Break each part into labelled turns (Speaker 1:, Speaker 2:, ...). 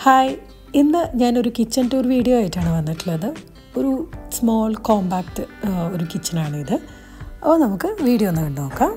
Speaker 1: hi ഇന്ന് ഞാനൊരു kitchen tour video ആയിട്ടാണ് വന്നിട്ടുള്ളത് ഒരു സ്മോൾ കോമ്പാക്റ്റ് ഒരു കിച്ചണാണിത് അപ്പോൾ നമുക്ക് വീഡിയോ ഒന്ന് കണ്ടു നോക്കാം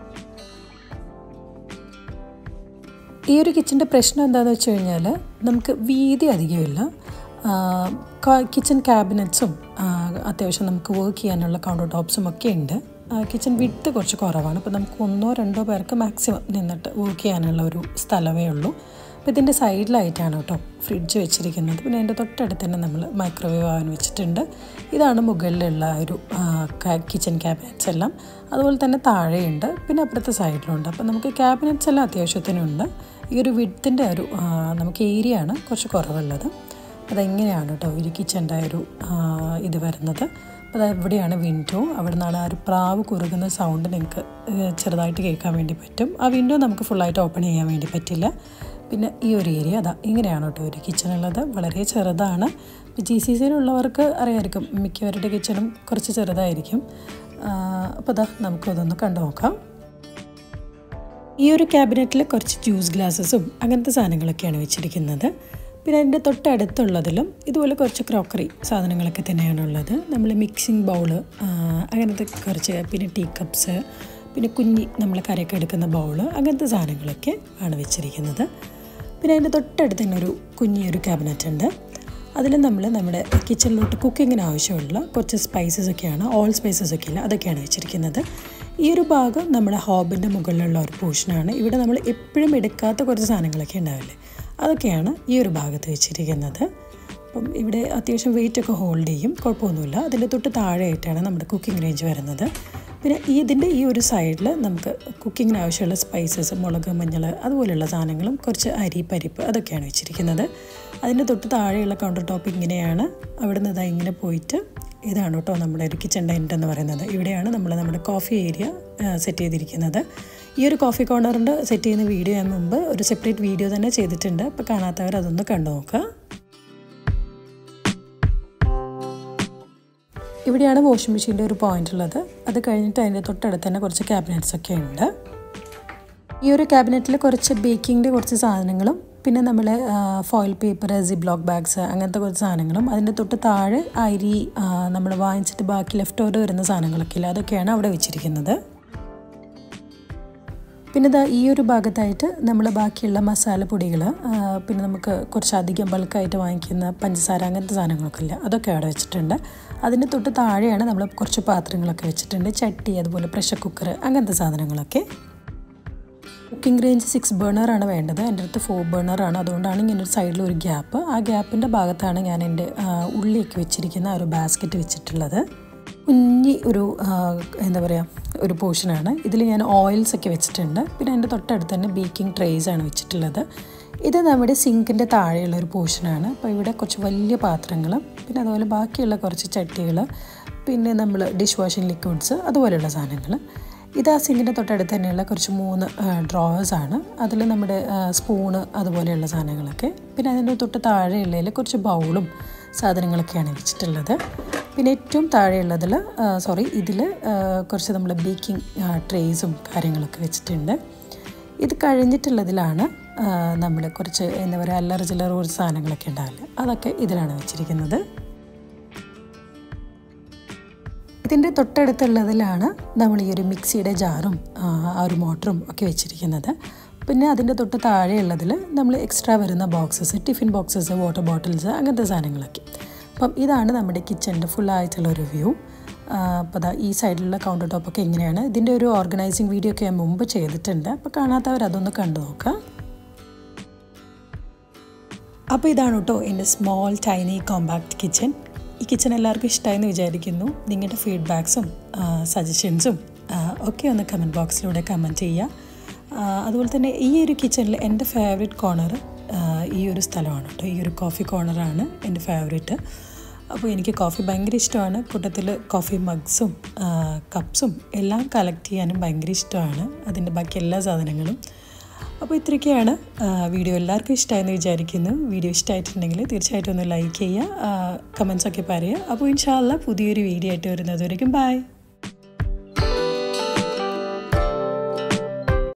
Speaker 1: ഈ ഒരു കിച്ചൻ്റെ പ്രശ്നം എന്താണെന്ന് വെച്ച് കഴിഞ്ഞാൽ നമുക്ക് വീതി അധികമില്ല കിച്ചൺ ക്യാബിനറ്റ്സും അത്യാവശ്യം നമുക്ക് വർക്ക് ചെയ്യാനുള്ള കൗണ്ടർ ടോപ്സും ഒക്കെ ഉണ്ട് കിച്ചൺ വിട്ട് കുറച്ച് കുറവാണ് അപ്പോൾ നമുക്ക് ഒന്നോ രണ്ടോ പേർക്ക് മാക്സിമം നിന്നിട്ട് വർക്ക് ചെയ്യാനുള്ള ഒരു സ്ഥലമേ ഉള്ളൂ അപ്പോൾ ഇതിൻ്റെ സൈഡിലായിട്ടാണ് കേട്ടോ ഫ്രിഡ്ജ് വെച്ചിരിക്കുന്നത് പിന്നെ അതിൻ്റെ തൊട്ടടുത്ത് തന്നെ നമ്മൾ മൈക്രോവേവ് ആവാൻ വെച്ചിട്ടുണ്ട് ഇതാണ് മുകളിലുള്ള ഒരു കിച്ചൺ ക്യാബിനറ്റ്സ് എല്ലാം അതുപോലെ തന്നെ താഴെയുണ്ട് പിന്നെ അപ്പുറത്തെ സൈഡിലുണ്ട് അപ്പോൾ നമുക്ക് ക്യാബിനറ്റ്സ് എല്ലാം അത്യാവശ്യത്തിനുണ്ട് ഈ ഒരു വിഡ്ത്തിൻ്റെ ഒരു നമുക്ക് ഏരിയ ആണ് കുറച്ച് കുറവുള്ളത് അതെങ്ങനെയാണ് കേട്ടോ ഒരു കിച്ചൻ്റെ ഒരു ഇത് വരുന്നത് അപ്പോൾ അത് എവിടെയാണ് വിൻഡോ അവിടെ നിന്നാണ് ആ ഒരു പ്രാവ് കുറുകുന്ന സൗണ്ട് നിങ്ങൾക്ക് ചെറുതായിട്ട് കേൾക്കാൻ വേണ്ടി പറ്റും ആ വിൻഡോ നമുക്ക് ഫുള്ളായിട്ട് ഓപ്പൺ ചെയ്യാൻ വേണ്ടി പറ്റില്ല പിന്നെ ഈ ഒരു ഏരിയ അതാ ഇങ്ങനെയാണ് കേട്ടോ ഒരു കിച്ചണുള്ളത് വളരെ ചെറുതാണ് ഇപ്പോൾ ജി സി സിയിലുള്ളവർക്ക് അറിയാമായിരിക്കും മിക്കവരുടെ കിച്ചണും കുറച്ച് ചെറുതായിരിക്കും അപ്പോൾ അതാ നമുക്കതൊന്ന് കണ്ടു നോക്കാം ഈ ഒരു ക്യാബിനറ്റിൽ കുറച്ച് ജ്യൂസ് ഗ്ലാസ്സസും അങ്ങനത്തെ സാധനങ്ങളൊക്കെയാണ് വെച്ചിരിക്കുന്നത് പിന്നെ അതിൻ്റെ തൊട്ടടുത്തുള്ളതിലും ഇതുപോലെ കുറച്ച് ക്രോക്കറി സാധനങ്ങളൊക്കെ തന്നെയാണുള്ളത് നമ്മൾ മിക്സിംഗ് ബൗള് അങ്ങനത്തെ കുറച്ച് പിന്നെ ടീ കപ്സ് പിന്നെ കുഞ്ഞി നമ്മൾ കറിയൊക്കെ എടുക്കുന്ന ബൗള് അങ്ങനത്തെ സാധനങ്ങളൊക്കെ ആണ് വെച്ചിരിക്കുന്നത് പിന്നെ അതിൻ്റെ തൊട്ടടുത്ത് തന്നെ ഒരു കുഞ്ഞിയൊരു ക്യാബിനറ്റ് ഉണ്ട് അതിൽ നമ്മൾ നമ്മുടെ കിച്ചണിലോട്ട് കുക്കിങ്ങിന് ആവശ്യമുള്ള കുറച്ച് സ്പൈസസ് ഒക്കെയാണ് ഓൾ സ്പൈസസ് ഒക്കെ ഇല്ല അതൊക്കെയാണ് വെച്ചിരിക്കുന്നത് ഈ ഒരു ഭാഗം നമ്മുടെ ഹോബിൻ്റെ മുകളിലുള്ള ഒരു പോർഷനാണ് ഇവിടെ നമ്മൾ എപ്പോഴും എടുക്കാത്ത കുറച്ച് സാധനങ്ങളൊക്കെ ഉണ്ടാവില്ലേ അതൊക്കെയാണ് ഈ ഒരു ഭാഗത്ത് വെച്ചിരിക്കുന്നത് അപ്പം ഇവിടെ അത്യാവശ്യം വെയിറ്റ് ഒക്കെ ഹോൾഡ് ചെയ്യും കുഴപ്പമൊന്നുമില്ല അതിൻ്റെ തൊട്ട് താഴെയായിട്ടാണ് നമ്മുടെ കുക്കിംഗ് റേഞ്ച് വരുന്നത് പിന്നെ ഈ ഇതിൻ്റെ ഈ ഒരു സൈഡിൽ നമുക്ക് കുക്കിങ്ങിന് ആവശ്യമുള്ള സ്പൈസസ് മുളക് മഞ്ഞൾ അതുപോലെയുള്ള സാധനങ്ങളും കുറച്ച് അരി പരിപ്പ് അതൊക്കെയാണ് വെച്ചിരിക്കുന്നത് അതിൻ്റെ തൊട്ട് താഴെയുള്ള കൗണ്ടർ ടോപ്പ് ഇങ്ങനെയാണ് അവിടെ നിന്ന് ഇതാ ഇങ്ങനെ പോയിട്ട് ഇതാണ് കേട്ടോ നമ്മുടെ ഒരു കിച്ചൺ എൻഡ് എന്ന് പറയുന്നത് ഇവിടെയാണ് നമ്മൾ നമ്മുടെ കോഫി ഏരിയ സെറ്റ് ചെയ്തിരിക്കുന്നത് ഈ ഒരു കോഫി കോർണറിൻ്റെ സെറ്റ് ചെയ്യുന്ന വീഡിയോ ഞാൻ മുമ്പ് ഒരു സെപ്പറേറ്റ് വീഡിയോ തന്നെ ചെയ്തിട്ടുണ്ട് അപ്പോൾ കാണാത്തവർ അതൊന്ന് കണ്ടു നോക്കുക ഇവിടെയാണ് വാഷിംഗ് മെഷീൻ്റെ ഒരു പോയിന്റ് ഉള്ളത് അത് കഴിഞ്ഞിട്ട് അതിൻ്റെ തൊട്ടടുത്ത് തന്നെ കുറച്ച് ക്യാബിനറ്റ്സ് ഒക്കെ ഉണ്ട് ഈ ഒരു ക്യാബിനറ്റിൽ കുറച്ച് ബേക്കിങ്ങിൻ്റെ കുറച്ച് സാധനങ്ങളും പിന്നെ നമ്മൾ foil paper ziplock bags അങ്ങനത്തെ കുറച്ച് സാധനങ്ങളും അതിൻ്റെ തൊട്ട് താഴെ അരി നമ്മൾ വാങ്ങിച്ചിട്ട് ബാക്കി ലെഫ്റ്റ് ഓർഡർ വരുന്ന സാധനങ്ങളൊക്കെ ഇല്ല അതൊക്കെയാണ് അവിടെ വെച്ചിരിക്കുന്നത് പിന്നെ ഇതാ ഈ ഒരു ഭാഗത്തായിട്ട് നമ്മൾ ബാക്കിയുള്ള മസാലപ്പൊടികൾ പിന്നെ നമുക്ക് കുറച്ചധികം ബൾക്കായിട്ട് വാങ്ങിക്കുന്ന പഞ്ചസാര അങ്ങനത്തെ സാധനങ്ങളൊക്കെ ഇല്ല അതൊക്കെ അവിടെ വെച്ചിട്ടുണ്ട് അതിൻ്റെ തൊട്ട് താഴെയാണ് നമ്മൾ കുറച്ച് പാത്രങ്ങളൊക്കെ വെച്ചിട്ടുണ്ട് ചട്ടി അതുപോലെ പ്രഷർ കുക്കർ അങ്ങനത്തെ സാധനങ്ങളൊക്കെ കുക്കിംഗ് റേഞ്ച് സിക്സ് ബേണറാണ് വേണ്ടത് എൻ്റെ അടുത്ത് ഫോർ ബേണറാണ് അതുകൊണ്ടാണ് ഇങ്ങനെ ഒരു സൈഡിൽ ഒരു ഗ്യാപ്പ് ആ ഗ്യാപ്പിൻ്റെ ഭാഗത്താണ് ഞാൻ എൻ്റെ ഉള്ളിയൊക്കെ വെച്ചിരിക്കുന്ന ഒരു ബാസ്ക്കറ്റ് വെച്ചിട്ടുള്ളത് കുഞ്ഞി ഒരു എന്താ പറയുക ഒരു പോർഷനാണ് ഇതിൽ ഞാൻ ഓയിൽസ് ഒക്കെ വെച്ചിട്ടുണ്ട് പിന്നെ അതിൻ്റെ തൊട്ടടുത്ത് തന്നെ ബേക്കിംഗ് ട്രേസ് ആണ് വെച്ചിട്ടുള്ളത് ഇത് നമ്മുടെ സിങ്കിൻ്റെ താഴെയുള്ള ഒരു പോർഷനാണ് അപ്പോൾ ഇവിടെ കുറച്ച് വലിയ പാത്രങ്ങൾ പിന്നെ അതുപോലെ ബാക്കിയുള്ള കുറച്ച് ചട്ടികൾ പിന്നെ നമ്മൾ ഡിഷ് വാഷിംഗ് ലിക്വിഡ്സ് അതുപോലെയുള്ള സാധനങ്ങൾ ഇത് ആ സിങ്കിൻ്റെ തൊട്ടടുത്ത് തന്നെയുള്ള കുറച്ച് മൂന്ന് ഡ്രോവേഴ്സാണ് അതിൽ നമ്മുടെ സ്പൂണ് അതുപോലെയുള്ള സാധനങ്ങളൊക്കെ പിന്നെ അതിൻ്റെ തൊട്ട് താഴെയുള്ളതിൽ കുറച്ച് ബൗളും സാധനങ്ങളൊക്കെയാണ് വെച്ചിട്ടുള്ളത് പിന്നെ ഏറ്റവും താഴെയുള്ളതിൽ സോറി ഇതിൽ കുറച്ച് നമ്മൾ ബേക്കിംഗ് ട്രേസും കാര്യങ്ങളൊക്കെ വെച്ചിട്ടുണ്ട് ഇത് കഴിഞ്ഞിട്ടുള്ളതിലാണ് നമ്മൾ കുറച്ച് എന്താ പറയുക അല്ലറ ചില്ലറ കുറച്ച് സാധനങ്ങളൊക്കെ ഉണ്ടാവില്ല അതൊക്കെ ഇതിലാണ് വെച്ചിരിക്കുന്നത് ഇതിൻ്റെ തൊട്ടടുത്തുള്ളതിലാണ് നമ്മൾ ഈ ഒരു മിക്സിയുടെ ജാറും ആ ഒരു മോട്ടറും ഒക്കെ വെച്ചിരിക്കുന്നത് പിന്നെ അതിൻ്റെ തൊട്ട് താഴെയുള്ളതിൽ നമ്മൾ എക്സ്ട്രാ വരുന്ന boxes tiffin boxes water bottles അങ്ങനത്തെ സാധനങ്ങളൊക്കെ അപ്പം ഇതാണ് നമ്മുടെ കിച്ചൻ്റെ ഫുള്ളായിട്ടുള്ള ഒരു വ്യൂ അപ്പോൾ അതാ ഈ സൈഡിലുള്ള കൗണ്ടർ ടോപ്പൊക്കെ എങ്ങനെയാണ് ഇതിൻ്റെ ഒരു ഓർഗനൈസിങ് വീഡിയോ ഒക്കെ ഞാൻ മുമ്പ് ചെയ്തിട്ടുണ്ട് അപ്പോൾ കാണാത്തവർ അതൊന്ന് കണ്ടു നോക്കാം അപ്പോൾ ഇതാണ് കേട്ടോ എൻ്റെ സ്മോൾ ടൈനി കോമ്പാക്ട് കിച്ചൺ ഈ കിച്ചൺ എല്ലാവർക്കും ഇഷ്ടമായെന്ന് വിചാരിക്കുന്നു നിങ്ങളുടെ ഫീഡ്ബാക്സും സജഷൻസും ഒക്കെ ഒന്ന് കമൻറ്റ് ബോക്സിലൂടെ കമൻറ്റ് ചെയ്യുക അതുപോലെ തന്നെ ഈ ഒരു കിച്ചണിൽ എൻ്റെ ഫേവറേറ്റ് കോർണർ ഈ ഒരു സ്ഥലമാണ് കേട്ടോ ഈ ഒരു കോഫി കോർണറാണ് എൻ്റെ ഫേവറേറ്റ് അപ്പോൾ എനിക്ക് കോഫി ഭയങ്കര ഇഷ്ടമാണ് കൂട്ടത്തിൽ കോഫി മഗ്സും കപ്സും എല്ലാം കളക്ട് ചെയ്യാനും ഭയങ്കര ഇഷ്ടമാണ് അതിൻ്റെ ബാക്കി എല്ലാ സാധനങ്ങളും അപ്പോൾ ഇത്രയൊക്കെയാണ് വീഡിയോ എല്ലാവർക്കും ഇഷ്ടമായെന്ന് വിചാരിക്കുന്നു വീഡിയോ ഇഷ്ടമായിട്ടുണ്ടെങ്കിൽ തീർച്ചയായിട്ടും ഒന്ന് ലൈക്ക് ചെയ്യുക കമൻസൊക്കെ പറയുക അപ്പോൾ ഇൻഷാല്ല പുതിയൊരു വീഡിയോ ആയിട്ട് വരുന്നതുവരെയും ബൈ